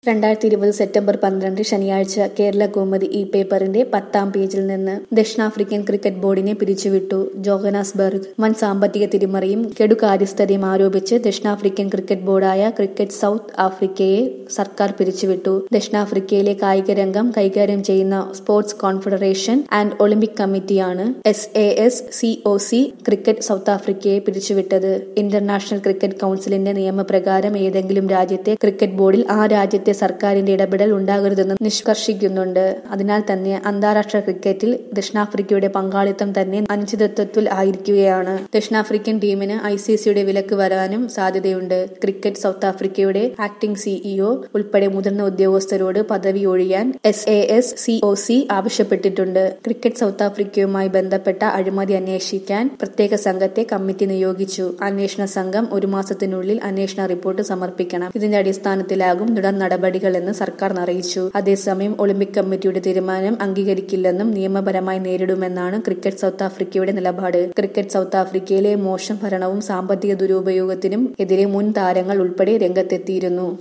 രണ്ടായിരത്തി ഇരുപത് സെപ്റ്റംബർ പന്ത്രണ്ട് ശനിയാഴ്ച കേരള കൗമുദി ഈ പേപ്പറിന്റെ പത്താം പേജിൽ നിന്ന് ദക്ഷിണാഫ്രിക്കൻ ക്രിക്കറ്റ് ബോർഡിനെ പിരിച്ചുവിട്ടു ജോഹനാസ്ബർഗ് വൻ സാമ്പത്തിക തിരിമറിയും കെടുകാര്യസ്ഥതയും ആരോപിച്ച് ദക്ഷിണാഫ്രിക്കൻ ക്രിക്കറ്റ് ബോർഡായ ക്രിക്കറ്റ് സൗത്ത് ആഫ്രിക്കയെ സർക്കാർ പിരിച്ചുവിട്ടു ദക്ഷിണാഫ്രിക്കയിലെ കായിക രംഗം കൈകാര്യം ചെയ്യുന്ന സ്പോർട്സ് കോൺഫെഡറേഷൻ ആൻഡ് ഒളിമ്പിക് കമ്മിറ്റിയാണ് S A S C O C cricket South ആഫ്രിക്കയെ പിരിച്ചുവിട്ടത് ഇന്റർനാഷണൽ ക്രിക്കറ്റ് കൌൺസിലിന്റെ നിയമപ്രകാരം ഏതെങ്കിലും രാജ്യത്തെ ക്രിക്കറ്റ് ബോർഡിൽ ആ രാജ്യത്തെ സർക്കാരിന്റെ ഇടപെടൽ ഉണ്ടാകരുതെന്ന് നിഷ്കർഷിക്കുന്നുണ്ട് അതിനാൽ തന്നെ അന്താരാഷ്ട്ര ക്രിക്കറ്റിൽ ദക്ഷിണാഫ്രിക്കയുടെ പങ്കാളിത്തം തന്നെ അനിശ്ചിതത്വത്തിൽ ആയിരിക്കുകയാണ് ദക്ഷിണാഫ്രിക്കൻ ടീമിന് ഐ സി സിയുടെ വിലക്ക് വരാനും സാധ്യതയുണ്ട് ക്രിക്കറ്റ് സൗത്ത് ആഫ്രിക്കയുടെ ആക്ടിംഗ് സിഇഒ ഉൾപ്പെടെ മുതിർന്ന ഉദ്യോഗസ്ഥരോട് പദവി ഒഴിയാൻ S A S C O C ആവശ്യപ്പെട്ടിട്ടുണ്ട് ക്രിക്കറ്റ് സൗത്ത് ആഫ്രിക്കയുമായി ബന്ധപ്പെട്ട അഴിമതി അന്വേഷിക്കാൻ പ്രത്യേക സംഘത്തെ കമ്മിറ്റി നിയോഗിച്ചു അന്വേഷണ സംഘം ഒരു മാസത്തിനുള്ളിൽ അന്വേഷണ റിപ്പോർട്ട് സമർപ്പിക്കണം ഇതിന്റെ അടിസ്ഥാനത്തിലാകും തുടർ നടപടികളെന്ന് സർക്കാർ അറിയിച്ചു അതേസമയം ഒളിമ്പിക് കമ്മിറ്റിയുടെ തീരുമാനം അംഗീകരിക്കില്ലെന്നും നിയമപരമായി നേരിടുമെന്നാണ് ക്രിക്കറ്റ് സൗത്ത് ആഫ്രിക്കയുടെ നിലപാട് ക്രിക്കറ്റ് സൗത്ത് ആഫ്രിക്കയിലെ മോശം ഭരണവും സാമ്പത്തിക ദുരുപയോഗത്തിനും എതിരെ മുൻ താരങ്ങൾ ഉൾപ്പെടെ രംഗത്തെത്തിയിരുന്നു